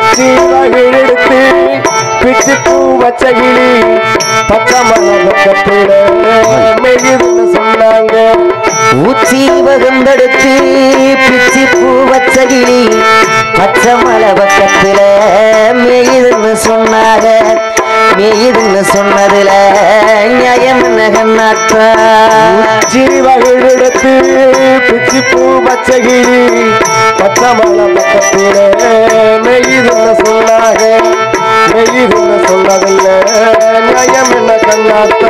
உச்சி மகிழெடுத்து பிச்சு பூ வச்சகிளி பச்சை மலை பக்கத்துல மெழுகுன்னு சொன்னாங்க ஊச்சி வகுந்தெடுத்து பிச்சி பூ வச்சகிளி பச்சை மலை பக்கத்துல மேயுதுன்னு சொன்னாங்க மேயுதுன்னு சொன்னதுல நியாயம் என்ன கண்ணாத்தா உச்சி மகிழெடுத்து பிச்சு பூ வச்சகிளி பச்சை மலை பக்கத்துல மெழுகுன்னு சொன்னாங்க மெழுகுன்னு சொன்னதில்ல நியாயம் என்ன கண்ணாத்த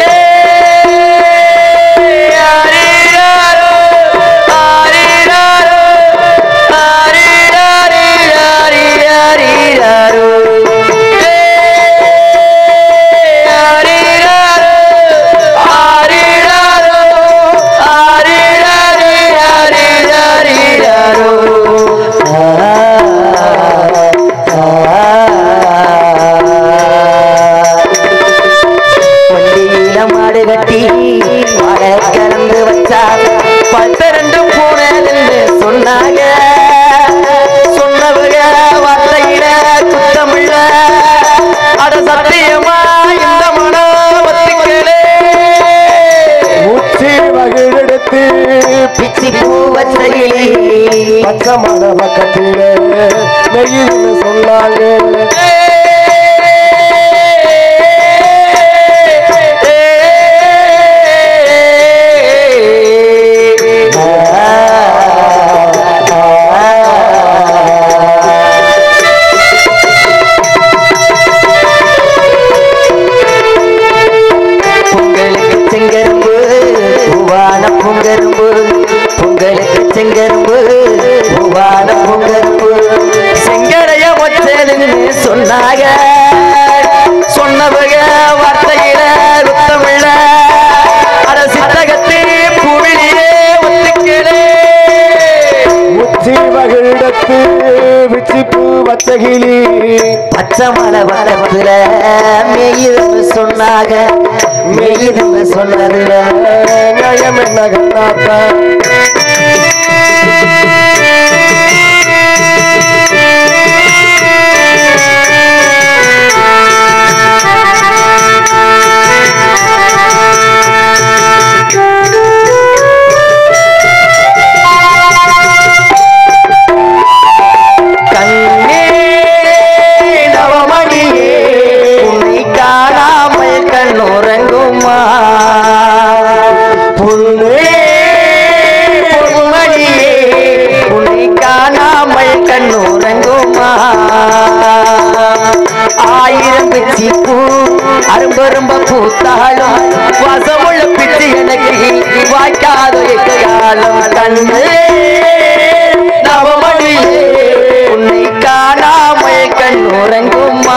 வண்டியில மாடு கட்டி மாடை கலந்து வச்சா பத்து ரெண்டு பூனதுன்னு சொன்னாங்க சொன்னவங்க வார்த்தையில குத்தமில்ல அட சத்தியமா இந்த மனம் ஒத்துக்கலே உச்சி மகிழெடுத்து பிச்சி பூ வச்சகிளி பச்சை மலை பக்கத்துல மெழுகுன்னு சொன்னாங்க பொங்கலுக்கு செங்கரும்பு பூவான பொங்கரும்பு பொங்கலுக்கு செங்கரும்பு பூவான பொங்கரும்பு செங்கடைய வச்சதுன்னு சொன்னாங்க சொன்னவங்க வார்த்தையில ருத்தமில்ல அட சித்தகத்து பூவிலியே ஒத்துக்கிறே உச்சி மகிழெடுத்து பிச்சு பூ வச்சகிளி பச்சை மலை வளத்துல மெய்யுதுன்னு சொன்னாங்க மெய்யுதுன்னு சொன்னதுல நியாயம் என்ன கண்ணாத்தா கண்ணே நவமணியே உன்னை காணாமல் கண்ணுறங்குமா புல்லே பொன்மணியே உன்னை காணாமல் கண்ணுறங்குமா ஆயிரம் பிச்சி பூ அரும்பரும்ப பூத்தாலும் வாசமுள்ள பிச்சு எனக்கு வாய்க்காத காலம் கண்ணே நவமணியே உன்னை காணாமல் கண் உறங்குமா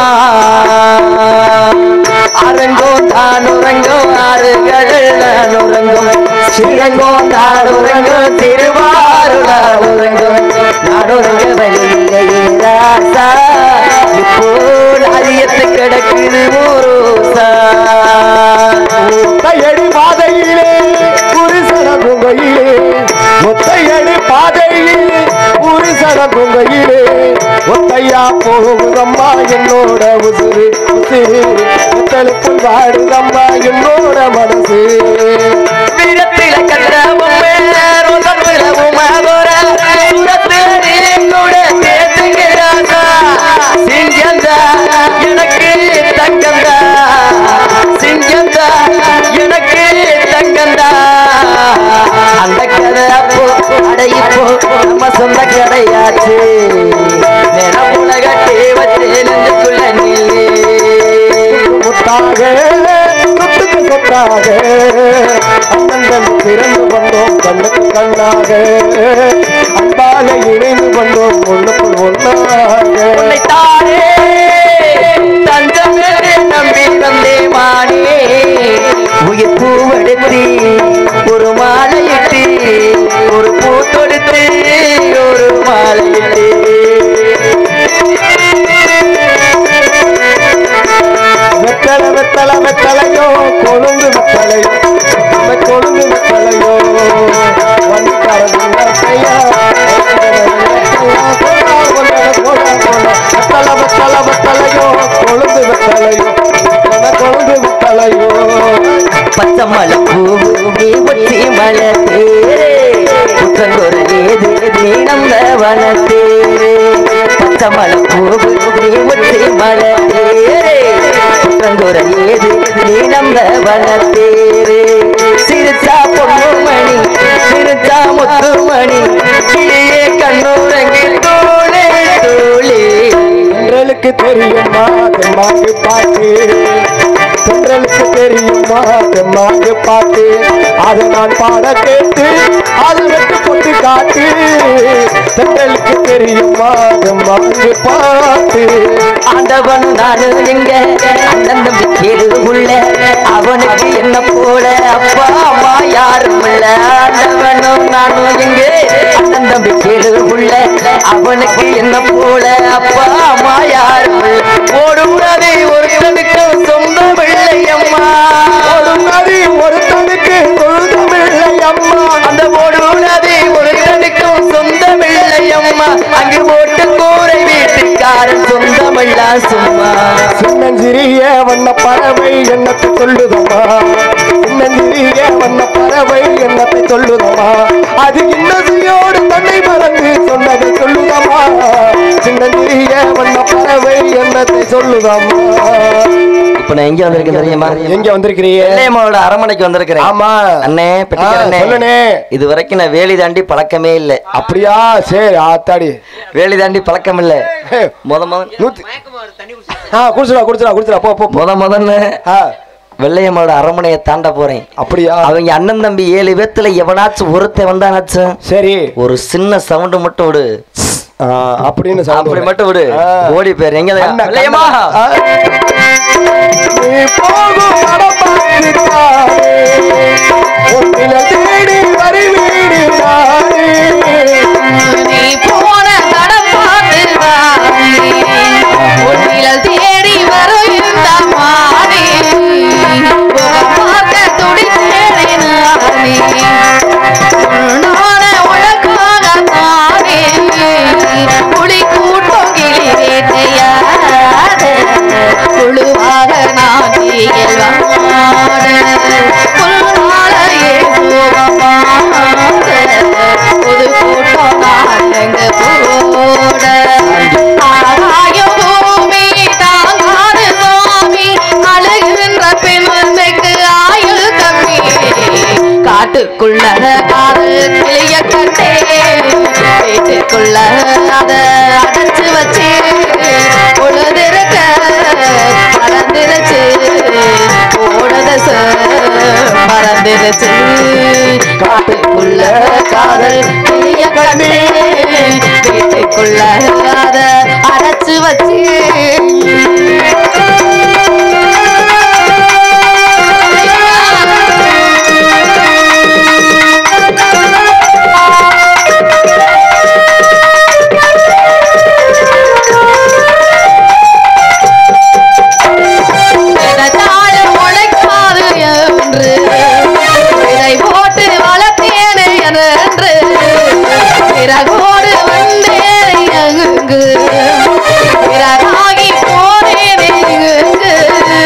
அரங்கோ தான் உறங்கும் ஆறுகள் நான் உறங்கும் சிறங்கோ தான் உறங்கும் திருவாருள உறங்கும் நான் உறங்க வழியில்லையே ராசா இப்போ நாரியத்து கிடக்குது ஊரோசா ஒத்தையடி பாதையிலே புரிசன குங்கையிலே ஒத்தையடி பாதையிலே புரிசன குங்கையிலே ஒத்தையா போகுதம்மா என்னோட உசுறு உசுறு ஒத்தலுக்குள் வாடுதம்மா என்னோட மனசு வீரத்தில கட்டவுமே ரோசத்துல உமாதோர சூரத்துல நீ கூட சேர்த்துங்கிறாதா சிங்கந்தா எனக்கு தங்கந்தா சிங்கந்தா எனக்கு தங்கந்தா அந்த கதை அப்போ அடையிப்போ நம்ம சொந்த கடையாச்சு நிறமுல கட்டி வச்சு நெஞ்சுக்குள்ள நில்லு முத்தாக சொத்துக்கு சொத்தாக அண்ணன் பிறந்து வந்தோம் கண்ணுக்கு கண்ணாக அன்பால இணைந்து வந்தோம் ஒண்ணுக்குள் ஒன்னாக உன்னைத்தானே தஞ்சம் என்று நம்பி வந்தே மானே உயிர் பூவெடுத்து ஒரு மாலையிட்டு ஒரு பூ தொடுத்து ஒரு மாலையிட்டு வெத்தலை வெத்தலை வெத்தலையோ கொழுந்து வெத்தலையோ நம்ம கொழுந்து வெத்தலையோ வந்து கலந்து போடா போடா போடா வனத்தேரே பச்சை மலை போகு நீ முத்தி மலை தேரே குற்றங்குறை ஏது நீ நம்ம வனத்தேரே சிரிச்சா பொண்ணுமணி சிரிச்சா முத்துமணி கிளியே கண்ணுரங்கி தோளே தோளே தென்றலுக்கு தெரியுமா தெம்மாங்கு பாட்டு தென்றலுக்கு தெரியுமா தெம்மாங்கு பாட்டு அதை நான் பாட கேட்டு அதை வெட்டு கொண்டு காட்டு தென்றலுக்கு தெரியுமா தெம்மாங்கு பாட்டு ஆண்டவன் நானு எங்க அண்ணன் தம்பி கேடு உள்ள அவனுக்கு என்ன போல அப்பா அம்மா யாரும் இல்ல ஆண்டவனும் நானும் எங்க அண்ணன் தம்பி கேடு உள்ள அவனுக்கு என்ன போல அப்பா அம்மா யாரும் இல்ல ஓடுனது ஒருத்தனுக்கு சொந்தம் இல்லை அம்மா ஒரு நதி ஒருத்தனுக்கு தொழுதமில்லை அம்மா அந்த ஓடுனது ஒருத்தனுக்கும் சொந்தம் இல்லை அம்மா அங்கு போட்டு கூரை வீட்டுக்காரன் சொந்தமெல்லாம் சும்மா சின்னஞ்சிறிய வண்ண பறவை என்னத்தை சொல்லுதம்மா சின்னஞ்சிறிய வண்ண பறவை என்னத்தை சொல்லுதம்மா அது இன்னதையோடு தன்னை மறந்து சொன்னதை சொல்லுதம்மா சின்னஞ்சிறிய வண்ண பறவை என்னத்தை சொல்லுதம்மா இப்ப நான் எங்க வந்திருக்கேன் தெரியுமா எங்க வந்திருக்கிறீங்க வெள்ளையம்மாவோட அரமனைக்கு வந்திருக்கிறேன் ஆமா அண்ணே பெட்டிக்காரண்ணே. ஆ, சொல்லுண்ணே. இது வரைக்கும் நான் வேலி தாண்டி பழக்கமே இல்ல அப்படியா சரி ஆத்தாடி வேலி தாண்டி பழக்கம் இல்ல ஹே, முத முத நூத்தி ஆ குடிச்சுடா குடிச்சுடா குடிச்சுடா போ போ போ. முத முதன்னு ஆ, வெள்ளையம்மாவோட அரமனையை தாண்ட போறேன் அப்படியா அவங்க அண்ணன் தம்பி ஏழு பேத்துல எவனாச்சும் ஒருத்தன் வந்தானாச்சும் சரி ஒரு சின்ன சவுண்ட் மட்டும் விடு ஆ, அப்படின்னு sound அப்படி வரும். மட்டும் விடு ஆ. ஓடி பேர் எங்க கண்ணா, வெள்ளையம்மா கண்ணா. ஆ. நீ போகும் படம் பார்த்துட்டாரே, உன்னில தேடி வருவீடு நானே. நீ போன தடம் பார்த்து வாடி. உன்னில் தேடி வரும் இந்த மாடி. முகம் பார்க்க துடித்தேனே நானே. உன்னான உனக்காக தானே. புலி கூட்டம் கிளி வேட்டையாட. குழுவாக நான் தீயில் வாட. புல்லாலையே சுகமாக. புது கூட்டம் நாடங்க போட. ஆகாயம் பூமி தாங்காது சுவாமி. அழுகின்ற பெண்மைக்கு ஆயுள் கம்மி. காட்டுக்குள்ள காதல் கிளிய கட்டே வீட்டுக்குள்ள அத அடைச்சு வச்சு பொழுதிருக்க பறந்துருச்சு ஓடத பறந்துருச்சு காட்டுக்குள்ள காதல் கிளிய கட்டே வீட்டுக்குள்ள அத அடைச்சு வச்சு விதைத்தாலும் முளைக்காது என்று விதை போட்டு வளர்த்தேனே என்று பிறகோடு வந்தேன் அங்கு பிறகாகி போனேனே இங்கு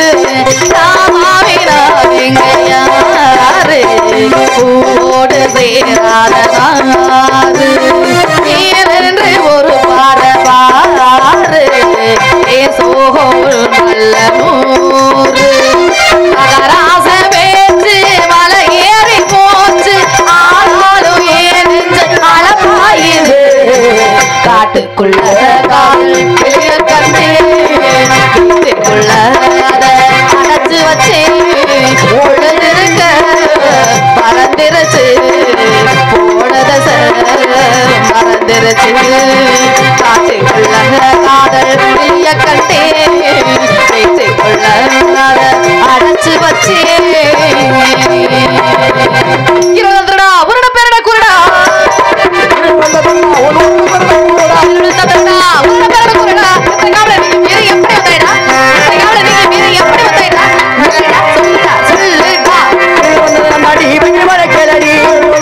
ராமாவினாவிங்க யாரு பூவோடு சேராத நாடு ஏனென்று ஒரு பாட பாரு ஏ சோகோ நல்ல நூறு மகராச பேச்சு மலை ஏறி போச்சு ஆனாலும் ஏனென்று அளப்பாயுது காட்டுக்குள்ள கால் வெளிய கண்டு வீட்டுக்குள்ள அதை அடைச்சு வச்சு பொழுதிருக்க பறந்துருச்சு போனத மறந்துருச்சு காட்டுக்குள்ள காதல் வெளிய கண்டே வீட்டுக்குள்ள அதை அடைச்சு வச்சு இருபதுடா உருட பேரட குருடா வந்ததம்மா, ஒரு ஒன்று வரல, கூடடா. இருபத்தடா உருட பேரட குருடா இத்தனை காவல நீங்க மீறி எப்படி வந்தாயிடா இத்தனை காவல நீங்க மீறி எப்படி வந்தாயிடா சொல்லுடா சொல்லுடா சொல்லுடா மடி பகிர் மழை கேளடி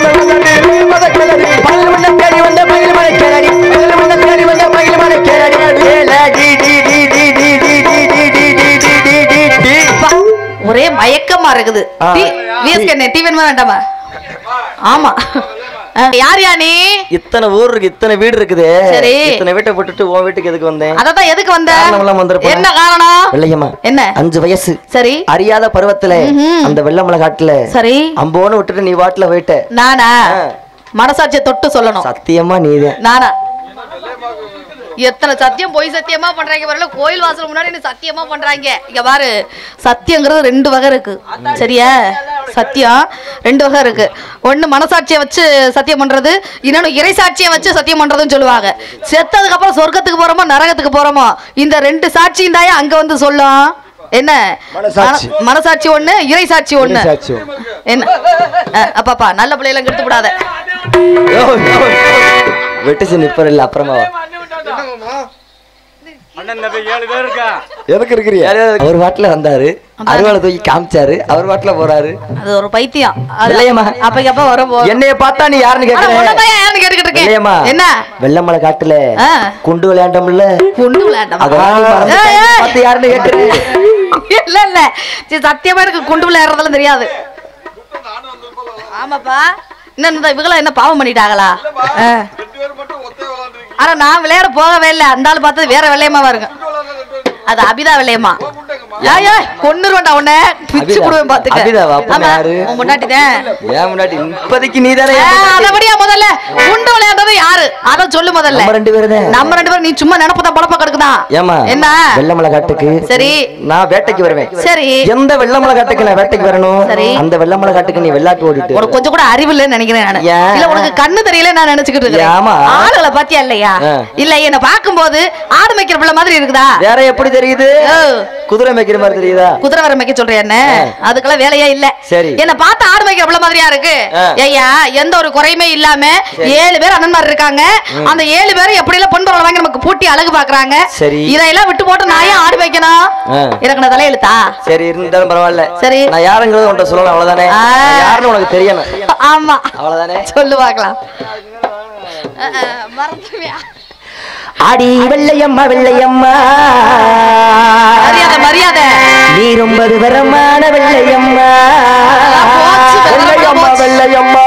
பயில் மண்ண தேடி வந்த பயில் மழை கேளடி பயில் மண்ண தேடி வந்த பயில் மழை கேளடி கேளடி டி டி டி டி டி டி டி டி டி டி டி டி டி அப்பா, ஒரே மயக்கமா இருக்குது ஆ. டீ விஎஸ்கே டீ வேணுமா வேண்டாமா ஆமா ஆ, யார் யா நீ இத்தனை ஊர் இருக்கு இத்தனை வீடு இருக்குது சரி. இத்தனை வீட்டை போட்டுட்டு உன் வீட்டுக்கு எதுக்கு வந்தேன் அததான் எதுக்கு வந்த காரணம் எல்லாம் வந்திருப்பா. என்ன காரணம் வெள்ளையம்மா என்ன அஞ்சு வயசு சரி அறியாத பருவத்துல ம்ஹும். அந்த வெள்ளமலை காட்டுல சரி அம்போன்னு விட்டுட்டு நீ வாட்டுல போயிட்ட நானா ஆ. மனசாட்சியை தொட்டு சொல்லணும் சத்தியமா நீதான் நானா எத்தனை சத்தியம் பொய் சத்தியமா பண்றாங்க வரல கோயில் வாசல் முன்னாடி நீ சத்தியமா பண்றாங்க இங்க பாரு சத்தியங்கிறது ரெண்டு வகை இருக்கு சரியா சத்தியம் ரெண்டு வகை இருக்கு ஒண்ணு மனசாட்சியை வச்சு சத்தியம் பண்றது இன்னொன்னு இறைசாட்சியை வச்சு சத்தியம் பண்றதுன்னு சொல்லுவாங்க செத்ததுக்கு அப்புறம் சொர்க்கத்துக்கு போறோமோ நரகத்துக்கு போறோமோ இந்த ரெண்டு சாட்சியும் தாயா அங்க வந்து சொல்லும் என்ன மனசாட்சி. மன- மனசாட்சி ஒண்ணு இறைசாட்சி ஒண்ணு இறைசாட்சி. என்ன அஹ், அப்பாப்பா நல்ல பிள்ளைகளை கெடுத்து விடாத யோ, யோ. வெட்டுச்சு நிப்பர் இல்ல அப்புறமா வா. எதுக்கு இருக்கிறியா அவர் வாட்டுல வந்தாரு அருவாளை தூக்கி காமிச்சாரு அவர் வாட்டுல போறாரு அது ஒரு பைத்தியம் அது இல்லையேம்மா. அப்பைக்கு அப்ப வரும் போ என்னைய பார்த்தா நீ யாருன்னு ஆனா கேக்குற உன்னதான் யாருன்னு கேட்டுக்கிட்டு இருக்கேன் இல்லையம்மா என்ன வெள்ளமலை காட்டுல ஆ. குண்டு விளையாண்டோம்ல குண்டு விளையாட்டம் அதெல்லாம் நீ மறந்துட்ட. ஏய், ஏய். பார்த்து யாருன்னு கேக்குற இல்ல இல்ல சரி, சத்தியமா எனக்கு குண்டு விளையாடுறதெல்லாம் தெரியாது ஆமாப்பா என்ன இந்த இவங்கள என்ன பாவம் பண்ணிட்டாங்களா ஆ. ஆனா நான் விளையாட போகவே இல்லை அந்த ஆள் பார்த்தது வேற வெள்ளையமா வருங்க அது அபிதா வெள்ளையம்மா ஏய், ஏய், கொன்னுருவேன்டா உன்னை பிச்சு அபிதா? போடுவேன் பாத்துக்க அபிதாவா? அப்ப ஆமா யாரு? உன் முன்னாடிதான் ஏன் முன்னாடி இப்போதைக்கு நீ தானே அதபடியா முதல்ல குண்டு விளையாடுறது யாரு அத சொல்லு முதல்ல நம்ம ரெண்டு பேரும் தான் நம்ம ரெண்டு பேரும் நீ சும்மா நினப்பு தான் பழப்ப கிடக்குதான் ஏமா என்ன வெள்ளமலை காட்டுக்கு சரி நான் வேட்டைக்கு வருவேன் சரி எந்த வெள்ளமலை காட்டுக்கு நான் வேட்டைக்கு வரணும் சரி. அந்த வெள்ளமலை காட்டுக்கு நீ வெள்ளாட்டு ஓடிட்டு உனக்கு கொஞ்சம் கூட அறிவு இல்லைன்னு நினைக்கிறேன் நானு ஏன்? இல்ல உனக்கு கண்ணு தெரியல நான் நினைச்சுக்கிட்டு இருக்கேன் ஏமா? ஆளுகளை பாத்தியா இல்லையா ஆ. இல்ல என்ன பாக்கும்போது ஆடு மேய்க்கிற பிள்ளை மாதிரி இருக்குதா வேற எப்படி தெரியுது ஓ. குதிரை மேய்க்கிற மாதிரி தெரியுதா குதிரை வர மேய்க்க சொல்றியா என்ன அதுக்கெல்லாம் வேலையே இல்ல சரி. என்ன பார்த்து ஆடு மேய்க்கிற பிள்ளை மாதிரியா இருக்கு ஆ. ஐயா எந்த ஒரு குறையுமே இல்லாம ஏழு பேர் அண்ணன்மார் இருக்காங்க அந்த ஏழு பேரும் எப்படி எல்லாம் பொன் பொருளை வாங்கி நமக்கு பூட்டி அழகு பாக்குறாங்க சரி. இதையெல்லாம் விட்டு போட்டு நான் ஏன் ஆடு மேய்க்கணும் ஆ. எனக்கு நான் தலையெழுத்தா சரி இருந்தாலும் பரவாயில்ல சரி. நான் யாருங்கிறது உன்ட்ட சொல்லணும் அவ்வளவுதானே ஆ. நான் யாருன்னு உனக்கு தெரியணும் ஆமா அவ்வளவுதானே சொல்லு பார்க்கலாம் அஹ், அஹ், மறந்துடுவியா? அடி வெள்ளையம்மா வெள்ளையம்மா மரியாதை மரியாதை நீ ரொம்ப விவரமான வெள்ளையம்மா போச்சு, விவரமா வெள்ளையம்மா போச்சு. வெள்ளையம்மா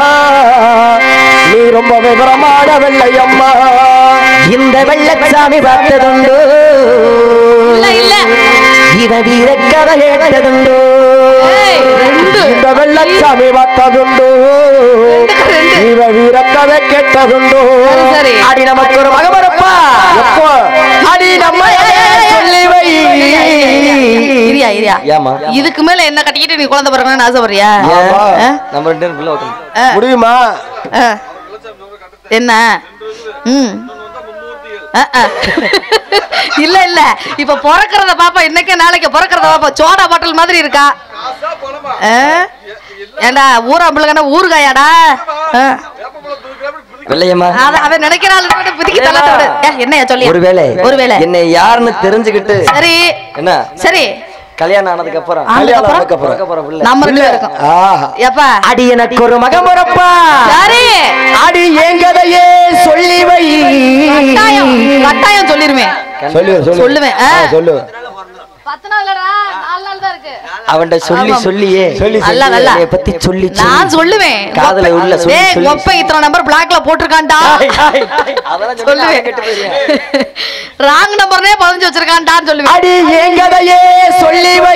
நீ ரொம்ப விவரமான வெள்ளையம்மா இந்த வெள்ளச்சாமி பார்த்ததுண்டோ இல்ல இல்ல இவ வீரக்கதை கேட்டதுண்டோ ஏய், ரெண்டு இந்த வெள்ளச்சாமி பார்த்ததுண்டு ரெண்டு. இவ வீரக்கதை கேட்டதுண்டு சரி, சரி அடி நமக்கு ஒரு மகமரப்பா எப்போ அடி நம்ம சொல்லி வை இரியா இரியா ஏமா இதுக்கு மேல என்ன கட்டிக்கிட்டு நீ குழந்தை பிறக்கணும்னு ஆசைப்படுறியா ஆமா. ஆ? நம்ம ரெண்டு பேரும் பிள்ளை வைக்கணும். ஆ, முடியுமா ஆ. என்ன ம் ஆ, ஆ. இல்ல இல்ல இப்ப பிறக்கிறத பாப்பா இன்னைக்கு நாளைக்கு பிறக்கிறத பாப்பா சோடா பாட்டில் மாதிரி இருக்கா ஆ? ஏண்டா ஊரா பிள்ளைங்கண்ணா ஊறுகாயாடா ஆ. வெள்ளையம்மா அத அவன் நினைக்கிறாள் பிதிக்கி தள்ளத்தை விடு ஏ, என்னையா சொல்லி ஒருவேளை ஒருவேளை என்னை யாருன்னு தெரிஞ்சுக்கிட்டு சரி என்ன சரி கல்யாணம் ஆனதுக்கு அப்புறம் ஆனதுக்கு அப்புறம்? ஆனதுக்கு அப்புறம் போற பிள்ளை நம்ம ரெண்டு பேரும் இருக்கோம் ஆஹா எப்பா அடி எனக்கு ஒரு மகமரப்பா சரி அடி என் கதையே சொல்லி வை கட்டாயம் கட்டாயம் சொல்லிருவேன் சொல்லு சொல்லு சொல்லுவேன், ஆ. ஆ, சொல்லு பத்து நாள் இல்லடா நாலு நாள் தான் இருக்கு அவன்கிட்ட சொல்லி ஆமாம். சொல்லியே சொல்லி அல்ல நல்ல என்னைய பத்தி சொல்லி நான் சொல்லுவேன் காதுல ஒப்பை- உள்ள சொல்லி, டேய், சொல்லி. ஒப்பை இத்தனை நம்பர் பிளாக்ல போட்டிருக்கான்டா அதெல்லாம் சொல்லி சொல்லுவேன் அவன் கெட்டு போயிருவேன். ராங் நம்பர்னே பதிஞ்சு வச்சிருக்கான்டான்னு சொல்லுவேன் அடி என் கதையே சொல்லி வை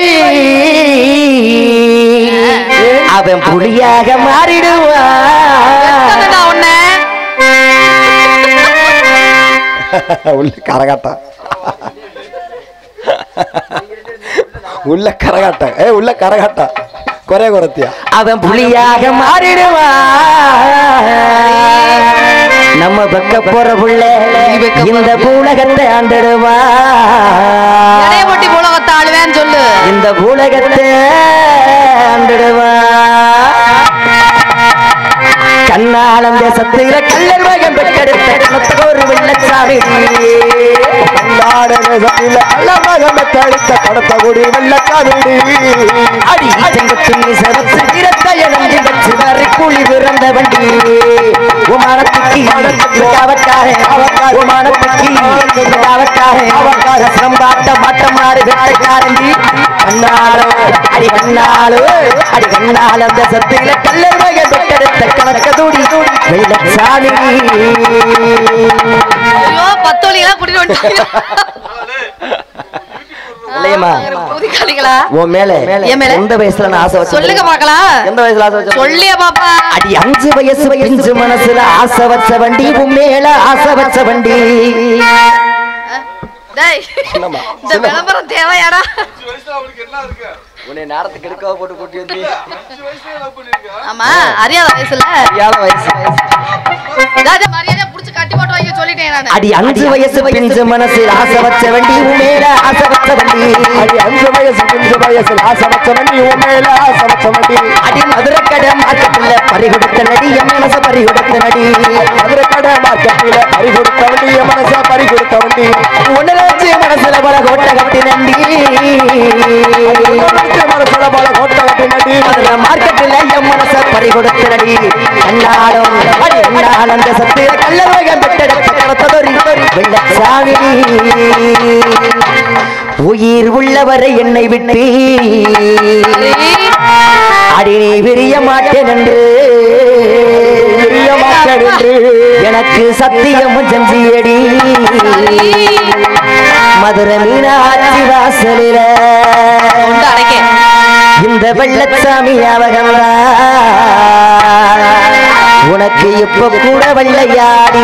அவன் புலியாக மாறிடுவான் எத்தனைடா உன்னை உள்ள கரகாட்டா உள்ள கரகாட்டம் ஏ உள்ள கரகாட்டா குறை குறத்தியா அவன் புலியாக மாறிடுவான் நம்ம பக்க போற புள்ள இந்த பூலகத்தை ஆண்டுடுவான் இடைய போட்டி உலகத்தை ஆளுவேன்னு சொல்லு இந்த பூலகத்தை ஆண்டுடுவான் கண்ணாளம் தேசத்தில கல்லர் மகன் பெற்றெடுத்த கணத்த ஒரு வெள்ளச்சாமி கண்ணாட தேசத்தில கள்ளமகம தடுத்த கடத்த குடி வெள்ளக்காவிடி அடி செங்கத்துண்ணி சரத்து திரத்த இழந்து வச்சு வரை கூலி பிறந்த வண்டி உமானத்துக்கு அவக்காரன் மானத்துக்கு அவக்காக ரசம் பாட்ட பாட்டம் ஆடு வேட்டைக்காரந்தி கண்ணாலோ அடி கண்ணாலோ அடி கண்ணால் அந்த சத்தில கல்லர் வகை தொட்டெடுத்த கணக்க தூடி வெள்ளச்சாமி ஐயோ பத்தோலிகளா கூட்டிட்டு வந்துட்டாங்க இல்லையம்மா புதிகாலிகளா உன் மேல என் மேல? எந்த வயசுல நான் ஆசை வச்சேன் சொல்லுங்க பாக்கலாம் எந்த வயசுல ஆசை வச்சேன் சொல்லிய பாப்பா அடி அஞ்சு வயசு பிஞ்சு மனசுல ஆசை வச்ச வண்டி உன் மேல ஆசை வச்ச வண்டி டேய் சின்னம்மா, இந்த விளம்பரம் தேவையாடா அஞ்சு வயசுல அவனுக்கு என்ன இருக்கு உன்னை நேரத்துக்கு எடுக்காம போட்டு கூட்டி வந்து அஞ்சு வயசுல லவ் பண்ணிருக்க ஆமா அறியாத வயசுல சரியான வயசு ராஜா மரியாதை புடிச்சு கட்டி போட்டு வைக்க சொல்லிட்டேன் நானு அடி அஞ்சு வயசு பிஞ்சு மனசு ஆசை வச்ச வண்டி உன் மேல ஆசை வச்ச வண்டி அடி அஞ்சு வயசு அஞ்சு வயசு ஆசை வச்ச வண்டி உன் மேல ஆசை வச்ச வண்டி அடி மதுரை கடை மார்க்கெட்டுல பறி கொடுத்த நடி என் மனச பறி கொடுத்த நடி மதுரை கடை மார்க்கெட்டில பறி கொடுத்த வண்டி என் மனச பறி கொடுத்த வண்டி ஒண்ணுல வச்சு மனசுல பல கோட்டை கட்டி நண்டி மனசுல போல கோட்டை கட்டி நடி மதுரை மார்க்கெட்டுல என் மனச பறி கொடுத்த நடி கண்ணாடும் அடி கண்ணால் அந்த சத்து கல்லவகம் பெற்றெடுத்த கடத்ததொரி வெள்ளச்சாமி உயிர் உள்ளவரை என்னை விட்டு அடி நீ விரிய மாட்டேன் என்று பிரிய மாட்டேன் என்று எனக்கு சத்தியம் செஞ்சியடி மதுரை மீனாட்சி வாசலில உண்டு அடைக்க இந்த வெள்ளச்சாமி ஞாபகம் உனக்கு இப்ப கூட வெள்ளையாடி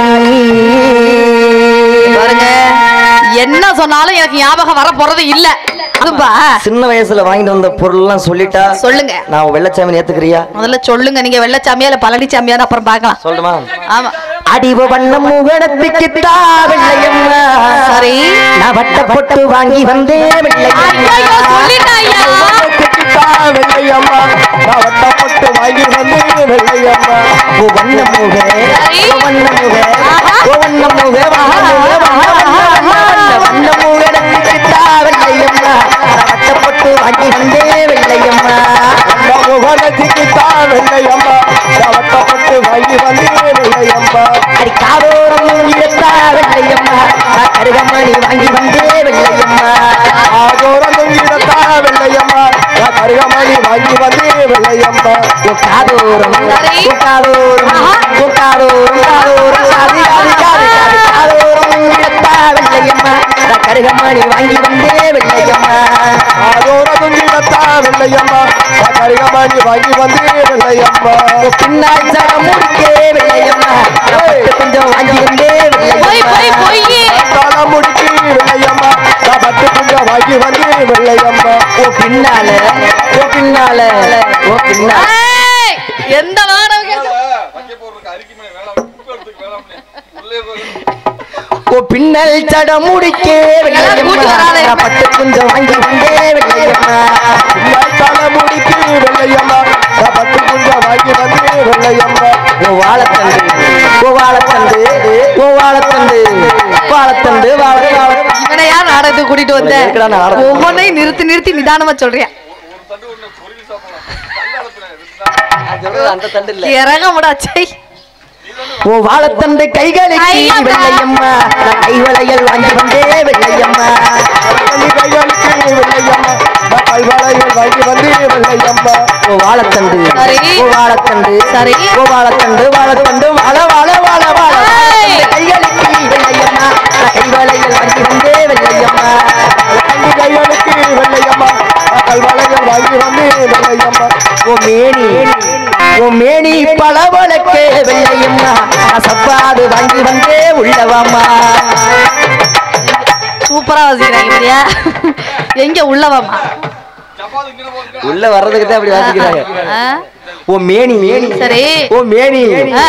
பாருங்க என்ன சொன்னாலும் எனக்கு ஞாபகம் வர போறது இல்ல அதுப்பா சின்ன வயசுல வாங்கிட்டு வந்த பொருள்லாம் சொல்லிட்டா சொல்லுங்க நான் வெள்ளச்சாமி ஏத்துக்கிறியா முதல்ல சொல்லுங்க நீங்க வெள்ளச்சாமியா இல்ல பழனிச்சாமியான்னு அப்புறம் பார்க்கலாம் சொல்லுமா ஆமா அடிவ வண்ணம் முகணத்துக்கு தா வெள்ளையம்மா சரி நான் வட்ட பொட்டு வாங்கி வந்தேன் வெள்ளையம்மா ஐயோ சொல்லிட்டாயா கிட்டா வெள்ளையம்மா நான் வட்ட பொட்டு வாங்கி வந்து வெள்ளையம்மா ஓ வண்ண முக ஓ வண்ண முக ஓ வண்ண முக வண்ண முக வண்ண வண்ண முகணத்துக்கு தா வெள்ளையம்மா நான் வட்ட பொட்டு வாங்கி வந்தேன் வெள்ளையம்மா முகனத்திக்கிட்டா வெள்ளையம்மா நான் வட்ட பொட்டு வாங்கி வந்து வெள்ளையம்மா அடி காதோரம் இழுத்தா வெள்ளையம்மா நான் கருகமணி வாங்கி வந்தேன் வெள்ளையம்மா ஆதோரம் தொங்கிடத்தா வெள்ளையம்மா நான் கருகமணி வாங்கி வந்து வெள்ளையம்மா உன் காதோரம் சரி. உன் காதோரம் உன் காதோரம் காதோரம் காது காது காது காது காதோரம் இழுத்தா வெள்ளையம்மா நான் கருகமணி வாங்கி வந்தேன் வெள்ளையம்மா ஆதோரம் தொங்கிடத்தா வெள்ளையம்மா நான் கருகமணி வாங்கி வந்து வெள்ளையம்மா உன் பின்னால் சடம் முடிக்கே வெள்ளையம்மா நான் பட்டு கொஞ்சம் வாங்கி வந்தேன் பொய் பொய் வெள்ளையம்மா பொய் தாளம் முடிச்சு வெள்ளையம்மா நான் பட்டு கொஞ்சம் வாங்கி வந்து வெள்ளையம்மா ஓ பின்னால ஓ பின்னால ஓ பின்னால ஏய், எந்த வாடகை வைக்க போறதுக்கு அரிக்குமே வேளாண் குப்பை எடுத்துக்கு வேளாண்மை உள்ளே போய் ஓ பின்னல் சடம் முடிக்கே எல்லாரும் கூட்டி வராதே. வெள்ளையம்மா நான் பட்டு கொஞ்சம் வாங்கி வந்தேன் வெள்ளையம்மா தாளம் முடிச்சு வெள்ளையம்மா நான் பட்டு கொஞ்சம் வாங்கி வந்து வெள்ளையம்மா ஓ வாழத்தண்டு ஓ வாழத்தண்டு ஓ வாழத்தண்டு வாழத்தண்டு வாழ வாழ இவனை யார் நாடகத்துக்கு கூட்டிட்டு வந்த இவனை எதுக்குடா நாடகம்? ஒவ்வொன்றையும் நிறுத்தி நிறுத்தி நிதானமா சொல்றியா ஒரு தண்டு ஒண்ணு பொரியல் சாப்பிடலாம் தள்ளி அனுப்புறேன் ரெண்டு நாள் அந்த தண்டு இல்ல இறங்க முடாச்சை ஓ வாழத்தண்டு கைகளுக்கு ஐயா. வெள்ளையம்மா நான் கைவளையல் வாங்கி வந்தேன் வெள்ளையம்மா கள்ளி கைகளுக்கு வெள்ளையம்மா நான் கல்வாளையில் வாங்கி வந்து வெள்ளையம்மா ஓ வாழத்தண்டு சரி. ஓ வாழத்தண்டு சரி. ஓ வாழத்தண்டு வாழத்தண்டு வாழ வாழ வாழ வாழ ஏய். வாழத்தண்டு கைகளுக்கு வெள்ளையம்மா நான் கைவளையல் வாங்கி வந்தேன் வெள்ளையம்மா கள்ளி கைகளுக்கு வெள்ளையம்மா நான் கல்வாளையில் வாங்கி வந்து வெள்ளையம்மா ஓ மேனி ஓ மேனி பளபளக்கே வெள்ளையம்மா நான் சப்பாது வாங்கி வந்தே உள்ளவாமா சூப்பரா வசிக்கிறாங்க இல்லையா எங்க உள்ளவாமா சப்பாத்தி இங்கே போங்க உள்ள வர்றதுக்கு தான் அப்படி வாசிக்கிறாங்க ஆ? ஓ மேனி மேனி சரி ஓ மேனி ஆ.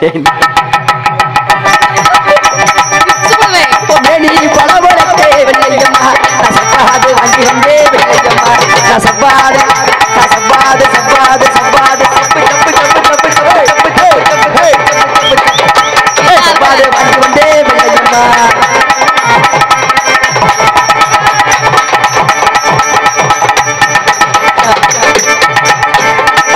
சும்மாவே. ஓ மேனி பளபளக்கே வெள்ளையம்மா நான் சப்பாது வாங்கி வந்தே வெள்ளையம்மா நான் சப்பாது நான் சப்பாது சப்பாது சப்பாது சப்பு சப்பு சப்பு சப்பு சப்பு சப்பு சப்பு சப்பு சப்பு சப்பாது வாங்கி வந்தே வெள்ளையம்மா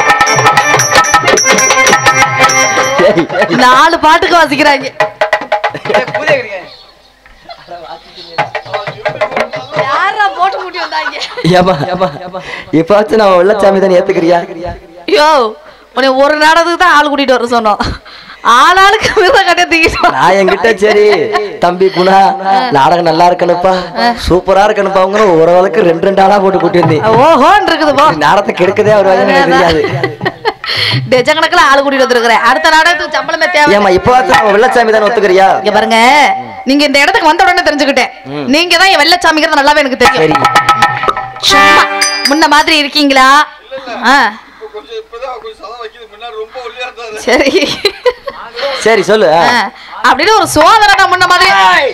நாலு பாட்டுக்கு வாசிக்கிறாங்க யாரா போட்டு கூட்டி வந்தாங்க ஏமா இப்பாச்சும் நான் வெள்ளச்சாமி தான் ஏத்துக்கிறியா யோ உன்னை ஒரு நாடகத்துக்கு தான் ஆள் கூட்டிட்டு வர சொன்னோம் ஆள் ஆளுக்கு விருத கட்டிய தூக்கிட்டு வா. நான் என்கிட்ட சரி தம்பி குணா நாடகம் நல்லா இருக்கணுப்பா சூப்பரா இருக்கணுப்பா அவங்க ஒரு ஆளுக்கு ரெண்டு ரெண்டு ஆளா போட்டு கூட்டி வந்தேன் ஓஹோன்னு இருக்குது போ நாடகத்தை கெடுக்கதே அவர் எனக்கு தெரியாது டஜன் கணக்குல ஆள் கூட்டிட்டு வந்திருக்கிறேன் அடுத்த நாடகத்துக்கு சம்பளமே தேவை ஏமா இப்பாச்சும் அவன் வெள்ளச்சாமி தானே ஒத்துக்கிறியா இங்க பாருங்க நீங்க இந்த இடத்துக்கு வந்த உடனே தெரிஞ்சுக்கிட்டேன் நீங்க தான் என் வெள்ளச்சாமிங்கிறது நல்லாவே எனக்கு தெரியும் சரி சும்மா முன்ன மாதிரி இருக்கீங்களா ஆ இப்போ கொஞ்சம் இப்பதான் கொஞ்சம் சதம் வைக்குது முன்னாடி ரொம்ப ஒல்லியா இருந்தாரு சரி சரி சொல்லு ஆ. ஆ, அப்படின்னு ஒரு சோதனை முன்ன மாதிரி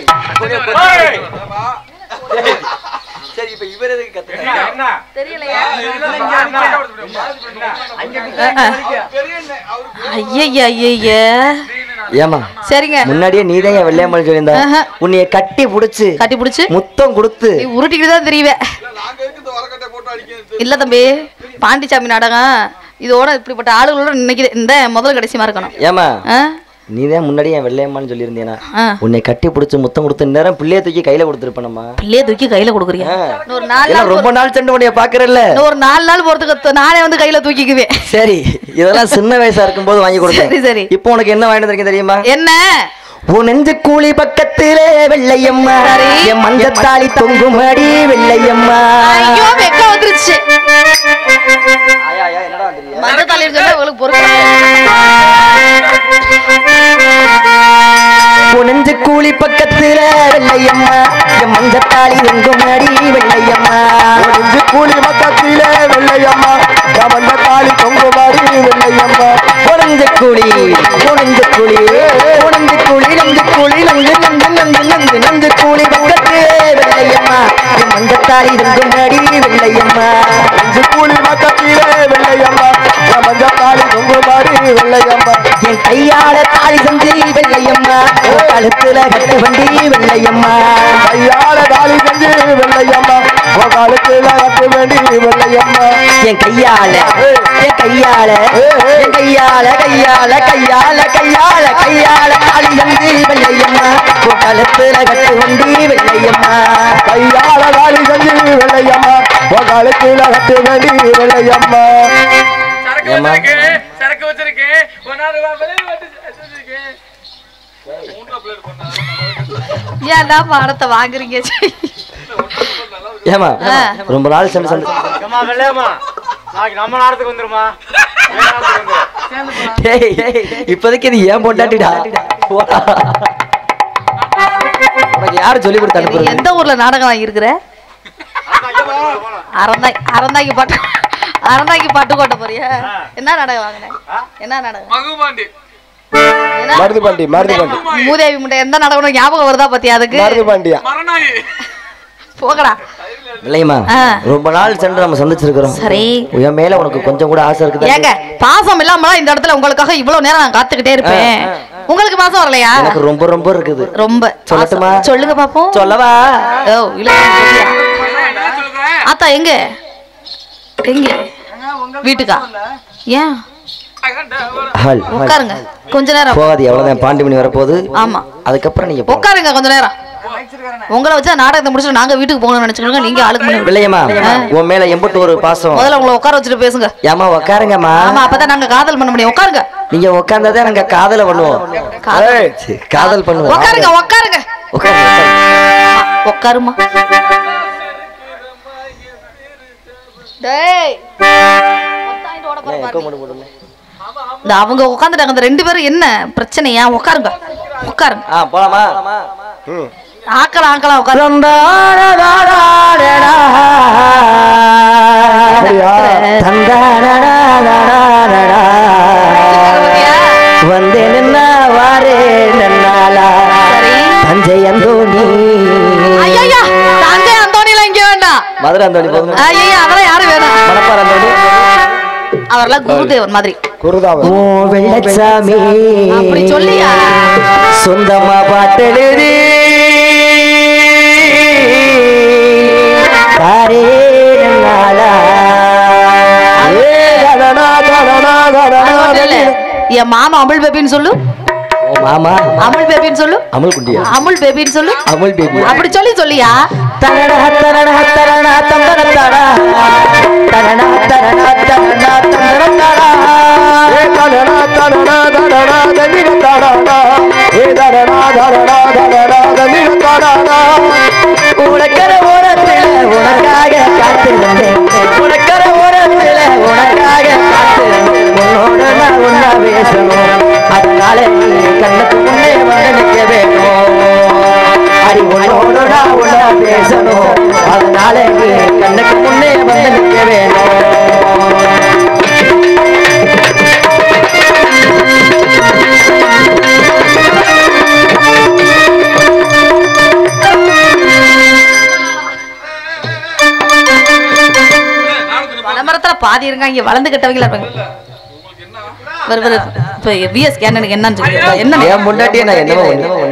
ஆமா சரி இப்ப இவர் எதுக்கு கத்துறாரு தெரியலையா பெரிய அண்ணன், அவருக்கு ஐயா ஐயா ஏமா சரிங்க முன்னாடியே நீதான் என் வெள்ளையம்மாள் சொல்லியிருந்தா ஆஹா. உன்னைய கட்டி புடிச்சு கட்டி பிடிச்சு முத்தம் கொடுத்து நீ உருட்டிக்கிட்டு தான் தெரியவே இல்ல, நாங்க இருக்கு இந்த வரக்கட்டை போட்டு அடிக்கிறது இல்ல தம்பி பாண்டிச்சாமி நாடகம் இதோட இப்படிப்பட்ட ஆளுகளோட இன்னைக்கு இந்த முதல் கடைசியமா இருக்கணும் ஏமா ஆ? நீதான் முன்னாடியே என் வெள்ளையம்மான்னு சொல்லியிருந்தேனா ஆ. உன்னை கட்டி புடிச்சு முத்தம் கொடுத்து நேரம் பிள்ளைய தூக்கி கையில கொடுத்துருப்பேனம்மா பிள்ளைய தூக்கி கையில கொடுக்குறியா ஆ. இன்னொரு நாலு ஏன்னா நாள் ரொம்ப நாள் சென்று உன்னைய பாக்குறல்ல இன்னும் ஒரு நாலு நாள் போறதுக்கு த- நானே வந்து கையில தூக்கிக்குவேன் சரி இதெல்லாம் சின்ன வயசா இருக்கும்போது வாங்கி கொடுத்தேன் சரி, சரி. இப்போ உனக்கு என்ன வாங்கிட்டு வந்திருக்கேன் தெரியுமா என்ன உன் நெஞ்சு கூலி பக்கத்திலே வெள்ளையம்மா சரி. என் மஞ்சத்தாளி தொங்குமடி வெள்ளையம்மா ஐயோ வெக்க வந்துருச்சு மஞ்சள் தாலி சொன்னா உங்களுக்கு பொறுக்க உன் நெஞ்சு கூலி பக்கத்தில வெள்ளையம்மா என் மஞ்சத்தாளி தொங்குமடி வெள்ளையம்மா நெஞ்சு கூலி பக்கத்திலே வெள்ளையம்மா கமந்த தாலி தொங்குமாடி வெள்ளையம்மா உடஞ்ச கூலி உடஞ்ச கூலி உடஞ்ச கூலி நஞ்சு கூலி நஞ்சு நஞ்சு நஞ்சு நஞ்சு நஞ்சு கூலி பக்கத்திலே வெள்ளையம்மா என் மஞ்சத்தாளி தொங்குமடி வெள்ளையம்மா நெஞ்சு கூலி பக்கத்திலே வெள்ளையம்மா கமந்த தாலி தொங்குமாடி வெள்ளையம்மா என் கையால தாலி செஞ்சு வெள்ளையம்மா உன் கழுத்துல கட்டு வண்டி வெள்ளையம்மா கையால தாலி செஞ்சு வெள்ளையம்மா உன் காலத்துல கட்ட வேண்டி வெள்ளையம்மா என் கையால என் கையால என் கையால கையால கையால கையால கையால தாலி செஞ்சு வெள்ளையம்மா உன் கழுத்துல கட்டு வண்டி வெள்ளையம்மா கையால தாலி செஞ்சு வெள்ளையம்மா உன் காலத்துல கட்ட வேண்டி வெள்ளையம்மா சரக்கு ஏம்மா? வச்சிருக்கேன் சரக்கு வச்சிருக்கேன் ஒன்னாறு ரூபாய் விலை வட்டி வச்சிருக்கேன் மூன்றா பிளேட் பண்ணா ஏன்டா பணத்தை வாங்குறீங்க சீ. ஏமா ஆ. ரொம்ப நாள் சென்று சென்று அம்மா வெள்ளையம்மா நாளைக்கு நம்ம நாடத்துக்கு வந்துருமா டேய், இப்போதைக்கு இது ஏன் பொண்டாட்டிடா போடா. உனக்கு யாரு சொல்லி கொடுத்து நீ அனுப்புறது எந்த ஊர்ல நாடகம் வாங்கியிருக்கிற அறந்தாய் அறந்தாக்கி பாட்டு அறந்தாக்கி பாட்டு கோட்ட போறியா என்ன நாடகம் வாங்கினேன் என்ன நாடகம் மகுபாண்டி என்ன? மருது பாண்டி மருது பாண்டி மூதேவி முட்டை எந்த நாடகம் உனக்கு ஞாபகம் வருதா பத்தியா அதுக்கு மருது பாண்டியா மரணாயி போகடா இல்லையம்மா ஆ. ரொம்ப நாள் சென்று நம்ம சந்திச்சிருக்கிறோம் சரி என் மேல உனக்கு கொஞ்சம் கூட ஆசை இருக்குதா ஏங்க பாசம் இல்லாமலாம் இந்த இடத்துல உங்களுக்காக இவ்வளவு நேரம் நான் காத்துக்கிட்டே இருப்பேன் உங்களுக்கு பாசம் வரலையா எனக்கு ரொம்ப ரொம்ப இருக்குது ரொம்ப சொல்லட்டுமா? பாசம். சொல்லுங்க பாப்போம் சொல்லவா ஓ இல்ல சொல்லியா? என்ன சொல்றேன் ஆத்தா எங்க எங்க வீட்டுக்கா ஏன் ஹல் ஹல். உட்காருங்க கொஞ்ச நேரம் போகாது எவ்வளவுதான் பாண்டி மணி வரப்போகுது ஆமா அதுக்கப்புறம் நீங்க போங்க. உட்காருங்க கொஞ்ச நேரம் உங்களை வச்சா நாடகத்தை முடிச்சுட்டு நாங்க வீட்டுக்கு போகணும்னு நினைச்சுக்கோங்க நீங்க ஆளுக்கு முன்னாடி இல்லையம்மா உன் மேல எம்பட்டு ஒரு பாசம் முதல்ல உங்களை உட்கார வச்சுட்டு பேசுங்க ஏமா உக்காருங்கம்மா ஆமா அப்பதான் நாங்க காதல் பண்ண முடியும் உட்காருங்க நீங்க உட்கார்ந்ததே நாங்க காதல பண்ணுவோம் காதல். ஏய், சரி, காதல் பண்ணுவோம் உட்காருங்க உட்காருங்க உட்காருங்க, உட்காருங்க. உட்காருமா டேய் ஒத்தாயிட்டு ஓட போற ஏன், பாரு எக்கோ நீ. மட்டும் போடுங்க. இந்த அவங்க உட்காந்துட்டாங்க இந்த ரெண்டு பேரும் என்ன பிரச்சனையா உட்காருங்க உட்காருங்க ஆ போலாமா ஆக்கலாம் ஆக்கலாம் உட்காரு அப்படியா? வந்தே நின்னா வாரே நன்னாலா சரி தஞ்சை அந்தோணி ஐயா தஞ்சை அந்தோணிலாம் இங்க வேண்டாம் மதுரை அந்தோணி போதும் ஐயா அதெல்லாம் யாரும் வேணாம் மணப்பாறை அந்தோணி அவரெல்லாம் குருதேவன் மாதிரி குருதாவன் ஓ வெள்ளச்சாமி அப்படி சொல்லியா சொந்தமா பாட்டெழுதி தாரே நன்னாலா ஏ கடனா கடனா கடனா அது மட்டும் இல்ல. என் மாமா அமிழ் பேபின்னு சொல்லு மாமா அமுல் பேபின்னு சொல்லு அமுல் குண்டியா அமுல் பேபின்னு சொல்லு அமுல் பேபி அப்படி சொல்லி சொல்லியா தரணா தரணா தரணா தந்தர தரா தரணா தரணா தரணா தந்தர தரா ஏ தடடா தடடா தடடா தனிட தடடா ஏ தடடா தடடா தடடா தனிட தடடா உனக்கர ஓரத்தில் உனக்காக காத்திருந்தேன் உனக்கர ஓரத்தில் உனக்காக காத்திருந்தேன் உன்னோட நான் ஒன்னா பேசணும் அதனால நீ கண்ணுக்கு முன்னே வந்து நிற்க வேணும் அடி உன்னோட நான் ஒன்னா பேசணும் அதனால நீ கண்ணுக்கு முன்னே வந்து நிற்க வேணும் வனமரத்துல பாதி இருக்காங்க இங்க வளர்ந்து கட்டவங்களா இருப்பாங்க வரு வரு இப்ப பிஎஸ் கேனனுக்கு என்னன்னு சொல்லி என்ன என் முன்னாடியே நான் என்னவோ ஒண்ணு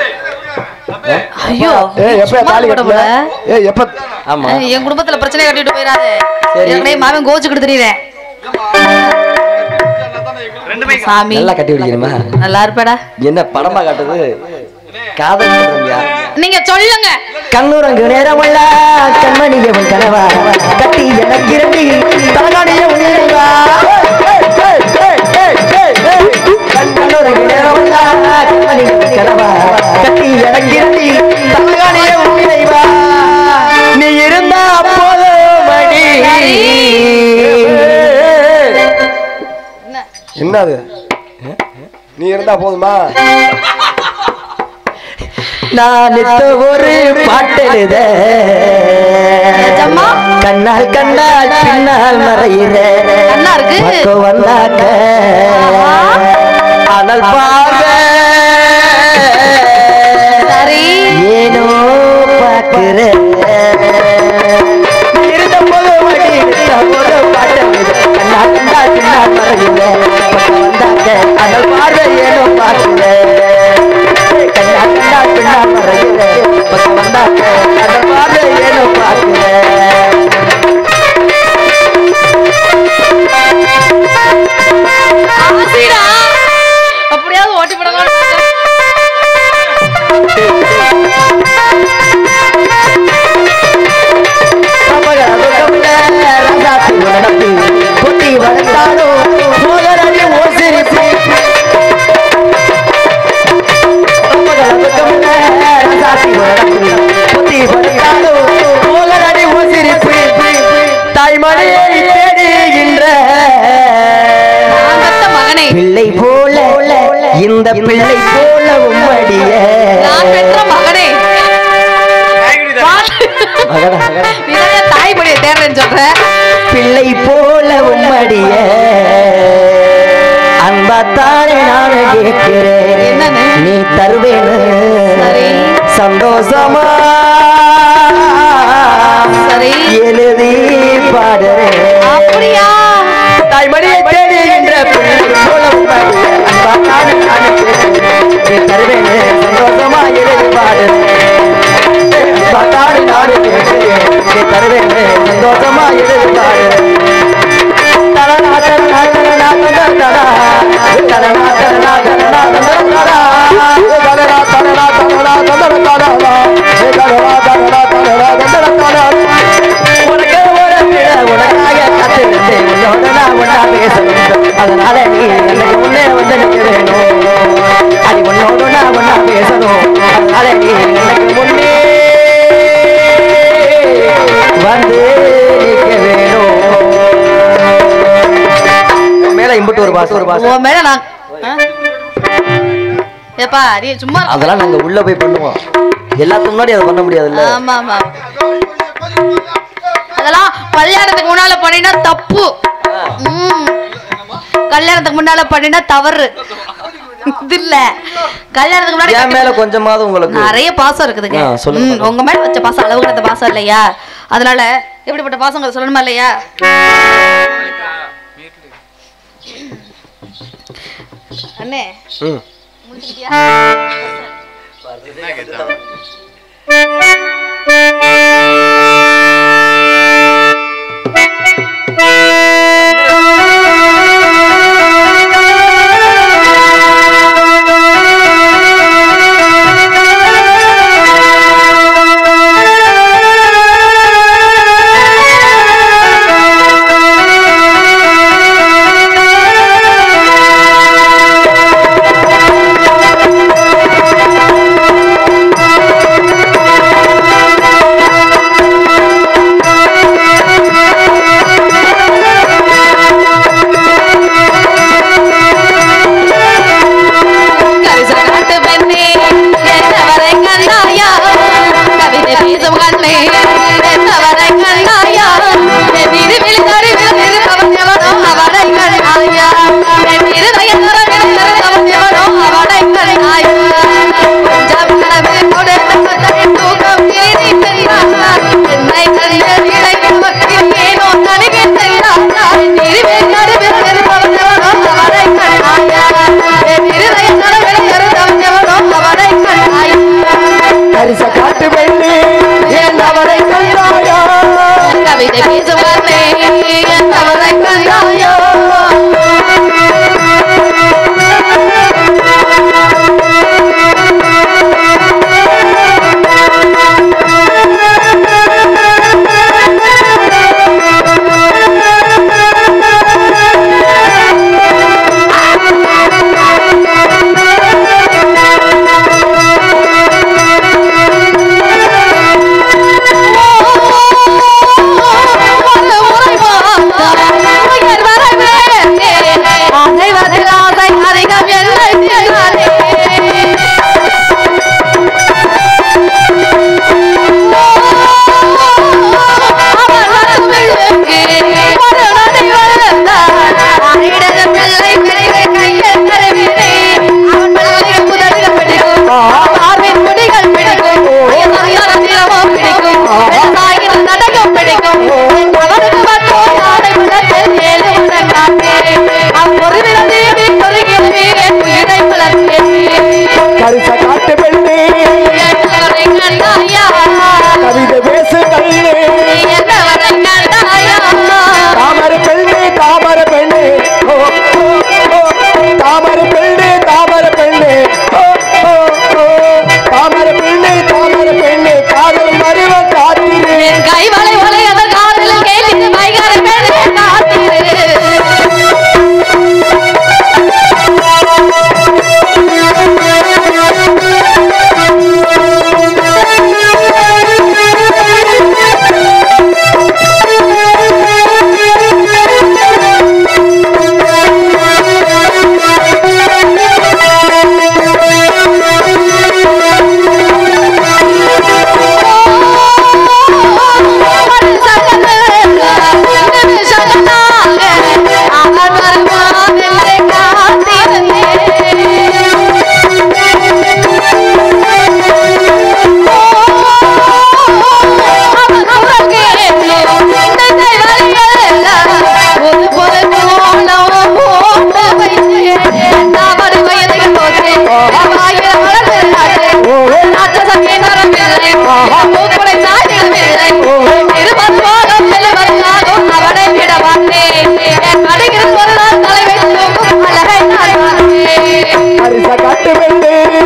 ஐயோ ஏ எப்ப சும்மா தாலி போட கட்டல போல. ஏ எப்ப ஆமா அஹ், என் குடும்பத்துல பிரச்சனை கட்டிட்டு போயிடாது சரி. ஏற்கனவே மாமன் கோச்சுக்கிட்டு தெரியுறேன் சாமி நல்லா கட்டி பிடிக்கணுமா நல்லா இருப்பேடா என்ன படமா காட்டுது காதல் பண்றியா நீங்க சொல்லுங்க கண்ணுறங்கு நேரமல்ல கண்மணிய உன் கனவா கட்டி எனக்கு இரண்டி தலகாணிய உன்னிலைவா கண்ணுறங்கு நேரமல்ல கண்மணிய உன் கனவா கட்டி எனக்கு இரண்டி தலகாணிய உன்னிலைவா நீ இருந்தா அப்போது மடி என்னது நீ இருந்தா போதுமா நான் நித்த ஒரு பாட்டெழுத நிஜமா? கண்ணால் கண்ணால் பின்னால் மறையிற நல்லா இருக்கு. பக்கம் வந்தாக்க அனல் பார்வை சரி ஏனோ பார்க்கிற இருந்த போது மடி நித்த போது பாட்டெழுத கண்ணால் கண்ணால் பின்னால் மறையிற பக்கம் வந்தாக்க அனல் பார்வை ஏனோ பார்க்கிற கண்ணா கண்ணா பின்னா மறையிற பக்கம் வந்தாக்க அனல் பார்வை ஏனோ பார்க்கிற ஆசிடா அப்படியாவது ஓட்டி போடலாம் தாய்மடியை தேடுகின்ற நான் பெத்த மகனே பிள்ளை போல இந்த பிள்ளை போல உம்மடிய நான் பெற்ற மகனே மகனா மகனா நீதானே தாய் மொழியை தேடுறேன்னு சொல்ற பிள்ளை போல உம்மடிய அன்பாத்தானே நான் கேட்கிறேன் என்னன்னு? நீ தருவேன்னு சரி. சந்தோஷமா சரி. எழுதி பாடுறேன் அப்படியா தாய்மடியை தேடுகின்ற பிள்ளை போல உம்மடிய அன்பாத்தானே நான் கேட்கிறேன் நீ தருவேன்னு சந்தோஷமா எழுதி பாடுறேன் அன்பாத்தானே நான் கேட்கிறேன் நீ தருவேன்னு சந்தோஷமா எழுதி பாடுறேன் தரணா தரணா தரணா தரணா தரணா தரணா தரணா தரணா ஏ தடடா தடடா தடடா தடடா தடடா ஏ தடடா தடடா தடடா தடடா தடடா உனக்கு ஒரு பிழை உனக்காக காத்திருந்தேன் உன்னோட நான் ஒன்னா பேசணும் அதனால நீ எனக்கு முன்னே வந்து நிற்க வேணும் அது உன்னோட நான் ஒன்னா பேசணும் அதனால நீ எனக்கு முன்னே வந்து நிற்க வேணும் மேல இம்புட்டு ஒரு பாசம் ஒரு பாசம் உன் மேல நான் ஆ? ஏப்பா நீ சும்மா இரு. அதெல்லாம் நாங்க உள்ள போய் பண்ணுவோம் எல்லாத்துக்கு முன்னாடி அதை பண்ண முடியாதுல்ல ஆமா ஆமா அதெல்லாம் கல்யாணத்துக்கு முன்னால பண்ணினா தப்பு ம். கல்யாணத்துக்கு முன்னால பண்ணினா தவறு இது இல்ல கல்யாணத்துக்கு முன்னாடி என் மேல கொஞ்சமாவது உங்களுக்கு நிறைய பாசம் இருக்குதுங்க ஆ, சொல்லுங்க. ம், உங்க மேல வச்ச பாசம் அளவு கடந்த பாசம் இல்லையா அதனால எப்படிப்பட்ட பாசங்கள் சொல்லணுமா இல்லையா அண்ணே ம். முடிச்சுக்கிட்டியா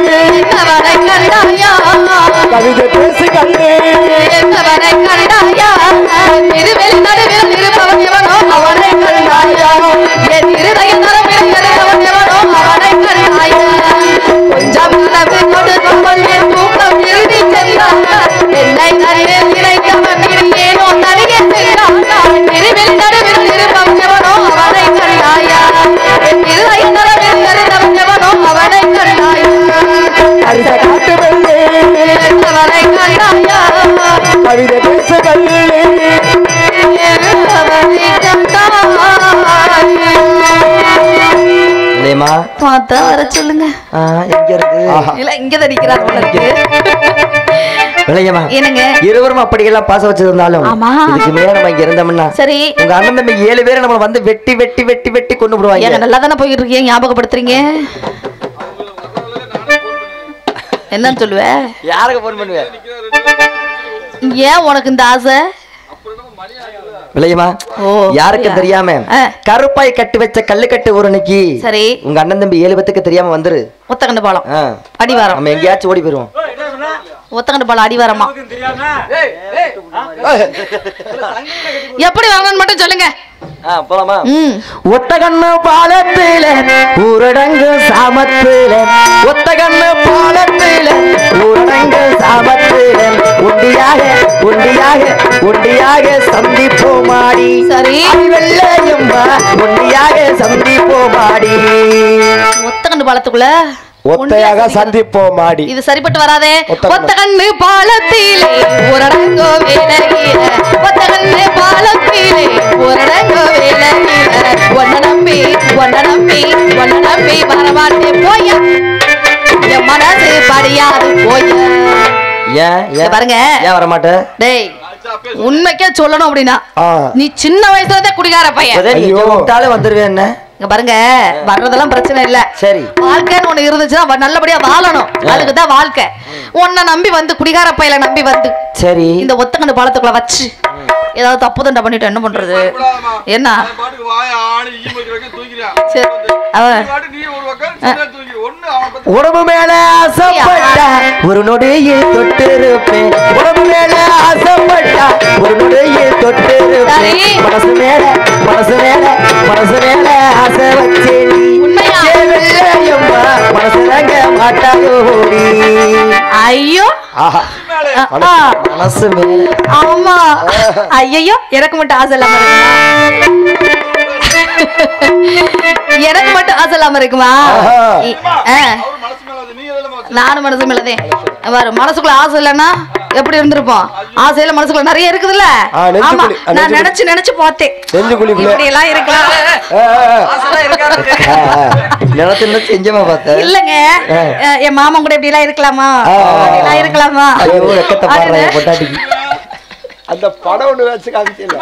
என்னவரை கண்டாயா கவிதை பேசு கண்ணே என்னவரை கண்டாயா திருவெளி நடுவில் இருப்பவன் எவனோ அவனை கண்டாயா என் இருதய நரம்பில் இருப்பவன் எவனோ அவனை கண்டாயா கொஞ்சம் அளவு கொடுத்தவள் என் தூக்கம் இறுதி சென்றான் என்னை நடுவில் நினைத்தவன் இனி ஏனோ தனியே சென்றான் திருவெளி நடுவில் இருப்பவன் எவனோ அவனை கண்டாயா என் இருதய நரம்பில் இருந்தவன் எவனோ அவனை கண்டாயா அரிச காட்டு வெள்ளே என்னவரை கண்டாயா கவிதை பேசு கண்ணே இல்லையம்மா பார்த்தா வர சொல்லுங்க ஆ, எங்க இருக்கு ஆஹா. இல்ல இங்க தடிக்கிறார் போல இருக்கு விளையம்மா என்னங்க இருவரும் அப்படியெல்லாம் பாச வச்சிருந்தாலும் ஆமா. இதுக்கு மேல நம்ம இங்க இருந்தோம்னா சரி உங்க அண்ணன் தம்பி ஏழு பேரை நம்ம வந்து வெட்டி வெட்டி வெட்டி வெட்டி கொண்டு ஏங்க விடுவாங்க நல்லா தானே போயிட்டு இருக்கீங்க ஞாபகப்படுத்துறீங்க என்னன்னு சொல்லுவ யாருக்கு போன் பண்ணுவேன் ஏன் உனக்கு இந்த ஆசை விளையமா ஓ, யாருக்கு அப்படியா? தெரியாம ஆ. கருப்பாய் கட்டி வச்ச கல்லுக்கட்டு ஒரு இன்னைக்கு சரி உங்க அண்ணன் தம்பி ஏழு பேத்துக்கு தெரியாம வந்துரு ஒத்தக்கண்டு பாலம் ஆ. அடிவாரம் நம்ம எங்கேயாச்சும் ஓடி போயிருவோம் ஒத்தக்கண்டு பாலம் அடிவாரமா எப்படி வாங்கன்னு மட்டும் சொல்லுங்க ஆ, போலாமா ம் ஒத்த கண்ணு பாலத்தில ஊரடங்கு சாமத்தில ஒத்த கண்ணு பாலத்தில ஊரடங்கு சாமத்தில உண்டியாக உண்டியாக உண்டியாக சந்திப்போமாடி சரி வெள்ளையம்மா உண்டியாக சந்திப்போமாடி ஒத்தக்கண்டு பாலத்துக்குள்ள ஒத்தையாக சந்திப்போம் மாடி இது சரிப்பட்டு வராதே ஒத்த கண்ணு. ஒத்த கண்ணு பாலத்திலே ஊரடங்கோ வேலையில ஒத்த கண்ணு பாலத்திலே ஊரடங்கோ வேலையில ஒன்ன நம்பி ஒன்ன நம்பி ஒன்ன நம்பி வரமாட்டே போய என் மனசு படியாது போய ஏன் இங்க ஏன் பாருங்க ஏன் வர மாட்டேன் டேய் உண்மைக்கே சொல்லணும் அப்படின்னா ஆ நீ சின்ன வயசுல இருந்தே குடிகார பையன் ஐயோ. விட்டாலே வந்துருவேன் என்ன இங்க பாருங்க வர்றதெல்லாம் பிரச்சனை இல்ல சரி வாழ்க்கைன்னு ஒண்ணு இருந்துச்சுன்னா வ- நல்லபடியா வாழணும் அதுக்கு தான் வாழ்க்கை உன்னை நம்பி வந்து குடிகார பையல நம்பி வந்து சரி இந்த ஒத்தக்கண்டு பாலத்துக்குள்ள வச்சு ஏதாவது தப்பு தண்டை பண்ணிட்டு என்ன பண்றது என்ன அவன் பாட்டுக்கு வாய ஆணி ஈ வைக்கிற வரைக்கும் தூக்கிறான் சரி அவன் நீ பாட்டு நீ ஒரு பக்கம் சின்ன தூக்கி ஒண்ணு அவன் பத்தி உடம்பு மேல ஆசைப்பட்டா ஒரு நொடியில் தொட்டிருப்பேன் உடம்பு மேல ஆசைப்பட்டா ஒரு நொடியில் தொட்டிருப்பேன் சரி. மனசு மேல மனசு மேல மனசு மேல ஆசை வச்சே நீ உண்மையா? ஏ வெள்ளையம்மா, மனசு தாங்க மாட்டாயோ நீ. ஐயோ ஆஹா அ, ஆ, மனசு மேல ஆமா ஐயோ எனக்கு மட்டும் ஆசை இல்லாம இருக்குமா எனக்கு மட்டும் ஆசை இல்லாம இருக்குமா ஆஹா. இ- ஆ, அவர் மனசு மேல அது நீ எதுல வச்சு நானும் மனசு மேலதே பாரு மனசுக்குள்ள ஆசை இல்லைன்னா எப்படி இருந்திருப்போம் ஆசையில மனசுக்குள்ள நிறைய இருக்குதுல்ல ஆ, நெஞ்சு ஆமா குழி, ஆ, நான் நெஞ்சு நினைச்சு நினைச்சு பார்த்தேன் நெஞ்சு குழிக்குள்ள இப்படி எல்லாம் இருக்கலாம் ஆ, ஆ, ஆ. நிலத்து நிலத்து எங்கேயுமா பார்த்த இல்லங்க அஹ், என் மாமன் கூட இப்படி எல்லாம் இருக்கலாமா ஆ. அப்படி எல்லாம் இருக்கலாமா ஐயோ வெக்கத்தை பாடுறேன் அப்படின்னு- பொட்டாட்டிக்கு அந்த படம் ஒண்ணு வச்சு காமிச்சிடல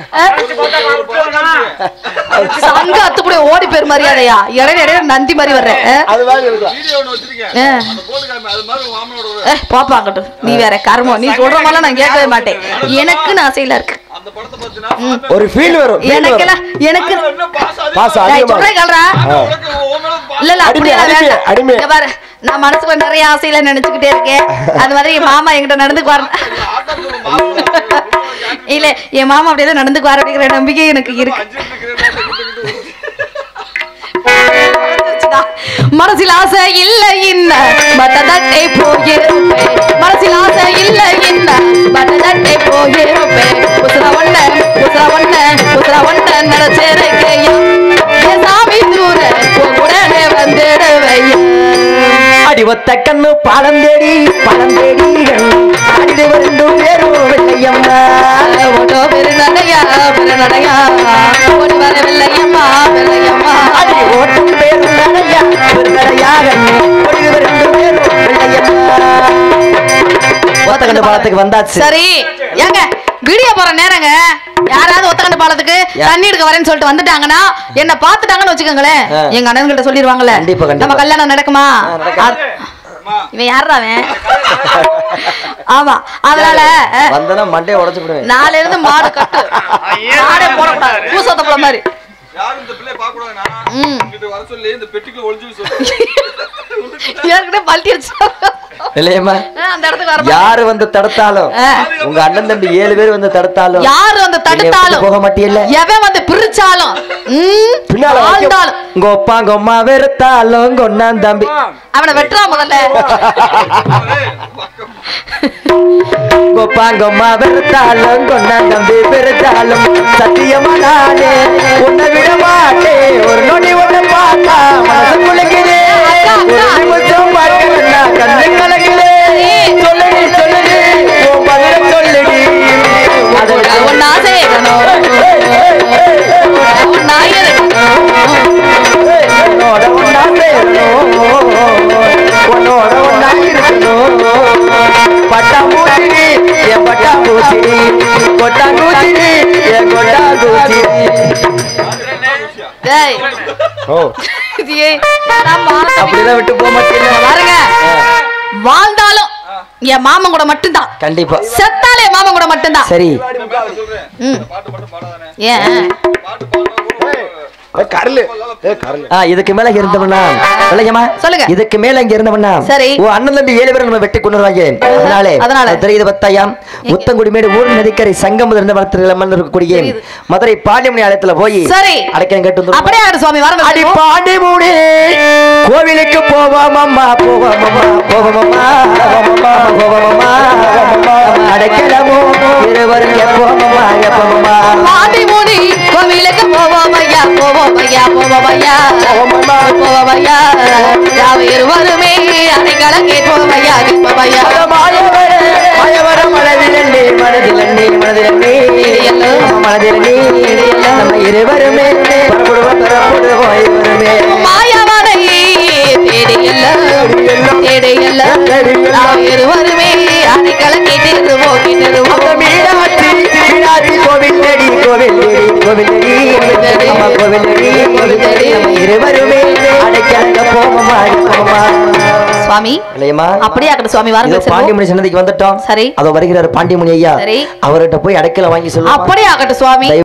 சங்க அத்துக்குடைய ஓடி பேர் மரியாதையா இடையில இடையில நந்தி மாதிரி வர்றேன் அஹ், அது மாதிரி இருக்கலாம் வீடியோ ஒண்ணு வச்சிருக்கேன் அஹ். அந்த போட்டு காமி அது மாதிரி உன் மாமனோட ஒரு- அஹ், போப்பாங்கட்டும் நீ வேற கர்மம் நீ சொல்ற மாதிரிலாம் நான் கேட்கவே மாட்டேன் எனக்குன்னு ஆசையில இருக்கு அந்த படத்தை பார்த்தினா ஒரு ஃபீல் வரும் feel எனக்கு வரும். எல்லாம் எனக்கு இன்னும் பாசம் அதிகம். பாசம் டேய், அதிகமா சொல்றேன் கல்றா உனக்கு உன் மேல பாசம் இல்ல இல்ல அடிமை, அப்படியே அடிமை, வேண்டாம். அடிமை. இங்க பாரு நான் மனசுக்குள்ள நிறைய ஆசையில நினைச்சுக்கிட்டே இருக்கேன் அது மாதிரி என் மாமா என்கிட்ட நடந்துக்குவார் ஆட்டத்துல மாசம் இல்ல என் மாமா அப்படியே நடந்துக்குவார் அப்படிங்கிற நம்பிக்கை எனக்கு இருக்கு அஞ்சு இருக்கிறேன் மனசில் ஆசை இல்ல இன்ன பட்டதட்டை போயிருப்பேன் மனசில் ஆசை இல்ல இன்ன பட்டதட்டை போயிருப்பேன் உசுர ஒண்ண உசுர ஒண்ண உசுர ஒண்ண நினைச்சிருக்கையா என் சாமி தூர உடனே வந்துடுவையா அடி ஒத்த கண்ணு பாலம் தேடி பாலம் தேடி அடிடு ரெண்டு பேரும் வெள்ளையம்மா ஓட்டோ பெருநடையா பெருநடையா ஓடி வர வெள்ளையம்மா வெள்ளையம்மா அடி ஓட்டும் பேரும் நடையா பெருநடையாக அடிடு ரெண்டு பேரும் வெள்ளையம்மா ஒத்த கண்ணு பாலத்துக்கு வந்தாச்சு சரி ஏங்க வீடியோ போற நேரங்க யாராவது ஒத்தக்கண்டு பாலத்துக்கு யா. தண்ணி எடுக்க வரேன்னு சொல்லிட்டு வந்துட்டாங்கன்னா என்ன பாத்துட்டாங்கன்னு வச்சுக்கோங்களேன் ஆ. எங்க அண்ணன்கிட்ட சொல்லிடுவாங்கல்ல கண்டிப்பா, கண்டிப்பா. நம்ம கல்யாணம் நடக்குமா ஆ, நடக்காது. அது- இவன் யாரா அவன் ஆமா அதனால அஹ், வந்தனா மண்டையை உடைச்சு விடுவேன் நாளைல இருந்து மாடு கட்டு மாடே போடக்கூடாது பூசத்தப்பள மாதிரி யாரும் இந்த பிள்ளைய பார்க்க கூடாதுன்னா ம். இங்கிட்டு வர சொல்லி இந்த பெட்டிக்குள்ள ஒளிஞ்சு சொல்லு ஏற்கனவே பல்ட்டி அடிச்சு இல்லையம்மா அந்த இடத்துக்கு வர யாரு வந்து தடுத்தாலும் ஆ. உங்க அண்ணன் தம்பி ஏழு பேர் வந்து தடுத்தாலும் யாரு வந்து நீங்க தடுத்தாலும் போக மாட்டீல்ல எவன் வந்து பிரிச்சாலும் ம், பின்னால வைக்க- ஆழ்ந்தாலும் உங்க ஒப்பா உங்க அம்மா வெறுத்தாலும் கொண்டான் தம்பி அவனை வெட்டுறா முதல்ல உங்க ஒப்பா உங்க அம்மா வெறுத்தாலும் கொண்டான் தம்பி பெருத்தாலும் சத்தியமா நானே உன்னை விட மாட்டேன் ஒரு நொடி உன்னை பார்த்தா மனசு குளிக்குது அக்கா, ஒரு அக்கா. நிமிஷம் பார்க்கலன்னா கண்ணு கலங்குது சொல்லுடி சொல்லுடி உன் பதில சொல்லுடி உன்னை ஒன்னா செய்யணும் ஒன்னா உன்னோட ஒன்னா சேரணும் உன்னோட ஒன்னா இருக்கணும் பட்டாம்பூச்சி என் பட்டாம்பூச்சி கொட்டாங்கூச்சி என் கொட்டாங்கூச்சி டேய் ஓ இது ஏய், நான் மானத்தை அப்படிதான் விட்டு போக மாட்டேன் பாருங்க வாழ்ந்தாலும் என் மாமன் கூட மட்டும்தான் கண்டிப்பா செத்தாலே என் மாமன் கூட மட்டும்தான் சரி சொல்றேன் ம். இந்த பாட்டு மட்டும் பாடாதானே ஏன் பாட்டு பாடணும் ஏ கரலு ஏ கரலு ஆ இதுக்கு மேல இங்க இருந்தவனா விளையமா சொல்லுங்க. இதுக்கு மேல இங்க இருந்தவனா சரி. ஓ அண்ணன் தம்பி ஏழு பேரை நம்ம வெட்டி கொண்டு வருவாங்க அதனாலே அதனால. அது தெரியுது பத்தாயாம் முத்தங்குடிமேடு ஊர் நதிக்கரை சங்கம் இருந்த வளர்த்துல இருக்கக்கூடிய தெரியுது. மதுரை பாண்டியமணி ஆலயத்துல போய் சரி அடைக்கலம் கேட்டு வந்து அப்படியே ஆடு சுவாமி வரணும் அடி பாண்டி மூடி கோவிலுக்கு போவோம் அம்மா போவோம் அம்மா போவோம் அம்மா போவோம் அம்மா அடைக்கலமோ இருவரும் எப்போம் அம்மா எப்போம் அம்மா பாண்டி மூடி கோவிலுக்கு போவோம் ஐயா போவோம் ஐயா போவோம் ஐயா போவோம் ஐயா யாவ இருவருமே அடைக்கலம் கேட்போம் ஐயா கேட்போம் ஐயா மாயவர மாயவர மனதிலண்ணே மனதிலண்ணே மனதிலண்ணே நம்ம மனதிலண்ணே நம்ம இருவருமே பரப்படுவோம் பரப்படுவோம் இருவருமே மாயவனை தேடி எல்லாம் தேடி எல்லாம் நாம் இருவருமே அடைக்கலம் கேட்டிருவோம் அந்த கேட்டிருவோம் மீனாட்சி மீனாட்சி கோவில் தேடி கோவில் தேடி கோவில் தேடி நம்ம கோவில் தேடி கோவில் தேடி நம்ம இருவருமே அடைக்கலங்க போவோமா போவோமா சுவாமி இல்லையம்மா அப்படியே ஆகட்டும் சுவாமி இதோ வாருங்கள் செல்வோம். பாண்டியமணி சன்னதிக்கு வந்துட்டோம் சரி. அதோ வருகிறார் பாண்டியமணி ஐயா சரி. அவர்கிட்ட போய் அடைக்கல வாங்கி சொல்லுவோம் அப்படியே ஆகட்டும் சுவாமி